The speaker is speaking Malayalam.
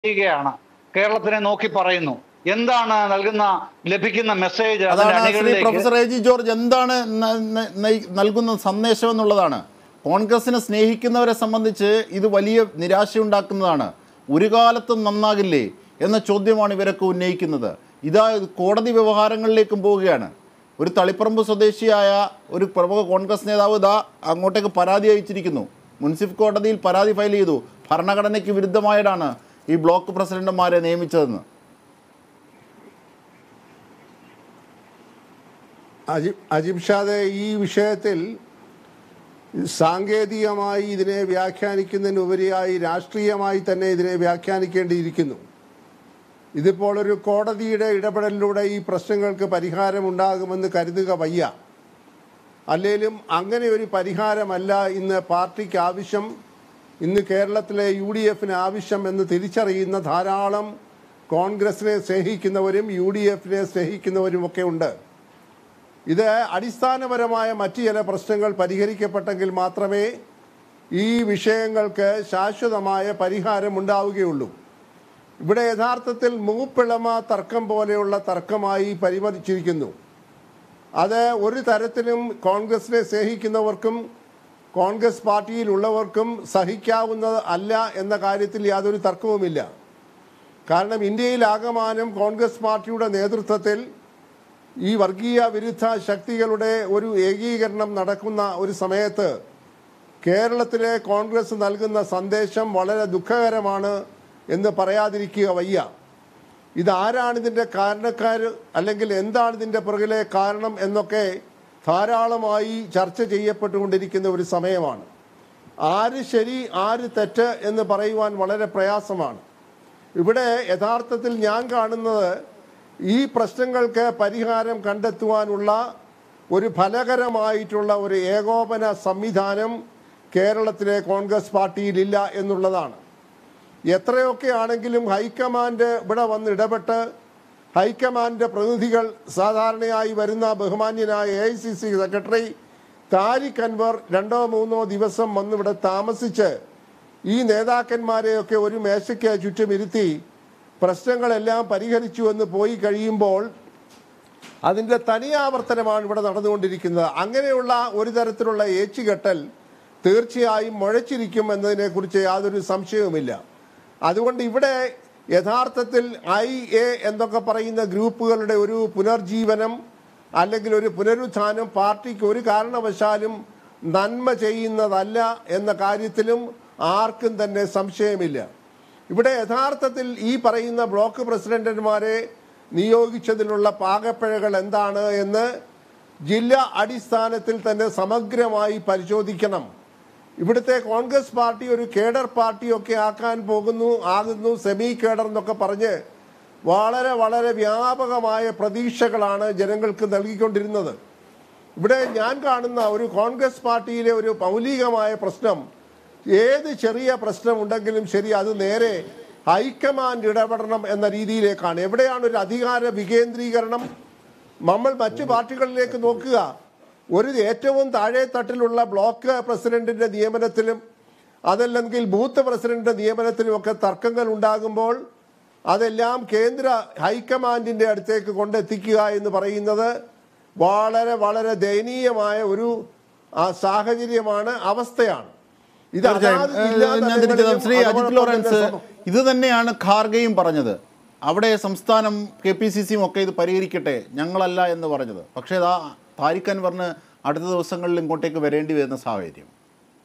ചെയ്യുകയാണ് കേരളത്തിനെ നോക്കി പറയുന്നു എന്താണ് നൽകുന്ന ലഭിക്കുന്ന മെസ്സേജ് അതിന്റെ അതാണ് ശ്രീ അണികളിലേക്ക് പ്രൊഫസർ എ ജി ജോർജ് എന്താണ് ന- ന- നയി- നൽകുന്ന സന്ദേശം എന്നുള്ളതാണ് കോൺഗ്രസിനെ സ്നേഹിക്കുന്നവരെ സംബന്ധിച്ച് ഇത് വലിയ നിരാശയുണ്ടാക്കുന്നതാണ് ഒരു കാലത്തും നന്നാകില്ലേ എന്ന ചോദ്യമാണ് ഇവരൊക്കെ ഉന്നയിക്കുന്നത് ഇതാ ഇത് കോടതി വ്യവഹാരങ്ങളിലേക്കും പോവുകയാണ് ഒരു തളിപ്പറമ്പ് സ്വദേശിയായ ഒരു പ്രമുഖ കോൺഗ്രസ് നേതാവ് ഇതാ അങ്ങോട്ടേക്ക് പരാതി അയച്ചിരിക്കുന്നു മുൻസിഫ് കോടതിയിൽ പരാതി ഫയൽ ചെയ്തു ഭരണഘടനയ്ക്ക് വിരുദ്ധമായിട്ടാണ് ഈ ബ്ലോക്ക് പ്രസിഡന്റുമാരെ നിയമിച്ചതെന്ന് അജി അജിബ് ഷാദെ ഈ വിഷയത്തിൽ സാങ്കേതികമായി ഇതിനെ വ്യാഖ്യാനിക്കുന്നതിനുപരിയായി രാഷ്ട്രീയമായി തന്നെ ഇതിനെ വ്യാഖ്യാനിക്കേണ്ടിയിരിക്കുന്നു ഇതിപ്പോൾ ഒരു കോടതിയുടെ ഇടപെടലിലൂടെ ഈ പ്രശ്നങ്ങൾക്ക് പരിഹാരമുണ്ടാകുമെന്ന് കരുതുക വയ്യ അല്ലെങ്കിലും അങ്ങനെ ഒരു പരിഹാരമല്ല ഇന്ന് പാർട്ടിക്ക് ആവശ്യം ഇന്ന് കേരളത്തിലെ യു ഡി എഫിന് ആവശ്യം എന്ന് തിരിച്ചറിയുന്ന ധാരാളം കോൺഗ്രസിനെ സ്നേഹിക്കുന്നവരും യു ഡി എഫിനെ സ്നേഹിക്കുന്നവരുമൊക്കെ ഉണ്ട് ഇത് അടിസ്ഥാനപരമായ മറ്റ് ചില പ്രശ്നങ്ങൾ പരിഹരിക്കപ്പെട്ടെങ്കിൽ മാത്രമേ ഈ വിഷയങ്ങൾക്ക് ശാശ്വതമായ പരിഹാരം ഉണ്ടാവുകയുള്ളൂ ഇവിടെ യഥാർത്ഥത്തിൽ മൂപ്പിളമ തർക്കം പോലെയുള്ള തർക്കമായി പരിമതിച്ചിരിക്കുന്നു അത് ഒരു തരത്തിലും കോൺഗ്രസിനെ സ്നേഹിക്കുന്നവർക്കും കോൺഗ്രസ് പാർട്ടിയിലുള്ളവർക്കും സഹിക്കാവുന്നത് അല്ല എന്ന കാര്യത്തിൽ യാതൊരു തർക്കവുമില്ല കാരണം ഇന്ത്യയിലാകമാനം കോൺഗ്രസ് പാർട്ടിയുടെ നേതൃത്വത്തിൽ ഈ വർഗീയ വിരുദ്ധ ശക്തികളുടെ ഒരു ഏകീകരണം നടക്കുന്ന ഒരു സമയത്ത് കേരളത്തിലെ കോൺഗ്രസ് നൽകുന്ന സന്ദേശം വളരെ ദുഃഖകരമാണ് എന്ന് പറയാതിരിക്കുക വയ്യ ഇതാരാണ് ഇതിൻ്റെ കാരണക്കാർ അല്ലെങ്കിൽ എന്താണ് ഇതിൻ്റെ പുറകിലെ കാരണം എന്നൊക്കെ ധാരാളമായി ചർച്ച ചെയ്യപ്പെട്ടുകൊണ്ടിരിക്കുന്ന ഒരു സമയമാണ് ആര് ശരി ആര് തെറ്റ് എന്ന് പറയുവാൻ വളരെ പ്രയാസമാണ് ഇവിടെ യഥാർത്ഥത്തിൽ ഞാൻ കാണുന്നത് ഈ പ്രശ്നങ്ങൾക്ക് പരിഹാരം കണ്ടെത്തുവാനുള്ള ഒരു ഫലകരമായിട്ടുള്ള ഒരു ഏകോപന സംവിധാനം കേരളത്തിലെ കോൺഗ്രസ് പാർട്ടിയിലില്ല എന്നുള്ളതാണ് എത്രയൊക്കെ ആണെങ്കിലും ഹൈക്കമാൻഡ് ഇവിടെ വന്ന് ഇടപെട്ട് ഹൈക്കമാൻഡ് പ്രതിനിധികൾ സാധാരണയായി വരുന്ന ബഹുമാന്യനായ A I C C secretary Tariq Anwar രണ്ടോ മൂന്നോ ദിവസം വന്നിവിടെ താമസിച്ച് ഈ നേതാക്കന്മാരെയൊക്കെ ഒരു മേശയ്ക്ക് ചുറ്റും ഇരുത്തി പ്രശ്നങ്ങളെല്ലാം പരിഹരിച്ചു എന്ന് പോയി കഴിയുമ്പോൾ അതിൻ്റെ തനിയാവർത്തനമാണ് ഇവിടെ നടന്നുകൊണ്ടിരിക്കുന്നത് അങ്ങനെയുള്ള ഒരു തരത്തിലുള്ള ഏച്ചുകെട്ടൽ തീർച്ചയായും മുഴച്ചിരിക്കും എന്നതിനെക്കുറിച്ച് യാതൊരു സംശയവുമില്ല അതുകൊണ്ട് ഇവിടെ യഥാർത്ഥത്തിൽ ഐ എ എന്നൊക്കെ പറയുന്ന ഗ്രൂപ്പുകളുടെ ഒരു പുനർജീവനം അല്ലെങ്കിൽ ഒരു പുനരുത്ഥാനം പാർട്ടിക്ക് ഒരു കാരണവശാലും നന്മ ചെയ്യുന്നതല്ല എന്ന കാര്യത്തിലും ആർക്കും തന്നെ സംശയമില്ല ഇവിടെ യഥാർത്ഥത്തിൽ ഈ പറയുന്ന ബ്ലോക്ക് പ്രസിഡന്റന്മാരെ നിയോഗിച്ചതിലുള്ള പാകപ്പിഴകൾ എന്താണ് എന്ന് ജില്ലാ അടിസ്ഥാനത്തിൽ തന്നെ സമഗ്രമായി പരിശോധിക്കണം ഇവിടുത്തെ കോൺഗ്രസ് പാർട്ടി ഒരു കേഡർ പാർട്ടിയൊക്കെ ആക്കാൻ പോകുന്നു ആകുന്നു സെമി കേഡർ എന്നൊക്കെ പറഞ്ഞ് വളരെ വളരെ വ്യാപകമായ പ്രതീക്ഷകളാണ് ജനങ്ങൾക്ക് നൽകിക്കൊണ്ടിരുന്നത് ഇവിടെ ഞാൻ കാണുന്ന ഒരു കോൺഗ്രസ് പാർട്ടിയിലെ ഒരു മൗലികമായ പ്രശ്നം ഏത് ചെറിയ പ്രശ്നമുണ്ടെങ്കിലും ശരി അത് നേരെ ഹൈക്കമാൻഡ് ഇടപെടണം എന്ന രീതിയിലേക്കാണ് എവിടെയാണ് ഒരു അധികാര വികേന്ദ്രീകരണം നമ്മൾ മറ്റു പാർട്ടികളിലേക്ക് നോക്കുക ഒരു ഏറ്റവും താഴെ തട്ടിലുള്ള ബ്ലോക്ക് പ്രസിഡന്റിന്റെ നിയമനത്തിലും അതല്ലെങ്കിൽ ബൂത്ത് പ്രസിഡന്റിന്റെ നിയമനത്തിലും ഒക്കെ തർക്കങ്ങൾ ഉണ്ടാകുമ്പോൾ അതെല്ലാം കേന്ദ്ര ഹൈക്കമാൻഡിന്റെ അടുത്തേക്ക് കൊണ്ടെത്തിക്കുക എന്ന് പറയുന്നത് വളരെ വളരെ ദയനീയമായ ഒരു ആ, സാഹചര്യമാണ് അവസ്ഥയാണ് ഇത് തീർച്ചയായും അതാത് ഏഹ്, ജില്ലാ ഞാൻ തിരിച്ചു തലങ്ങളിലും ശ്രീ അജിത് അതോടൊപ്പം ലോറൻസ് തന്നെ സമ- ഇത് തന്നെയാണ് ഖാർഗയും പറഞ്ഞത് അവിടെ സംസ്ഥാനം കെ പി സി സിയും ഒക്കെ ഇത് പരിഹരിക്കട്ടെ ഞങ്ങളല്ല എന്ന് പറഞ്ഞത് പക്ഷേ ഇതാ താരിഖ് അൻവറിന് അടുത്ത ദിവസങ്ങളിൽ ഇങ്ങോട്ടേക്ക് വരേണ്ടി വരുന്ന സാഹചര്യം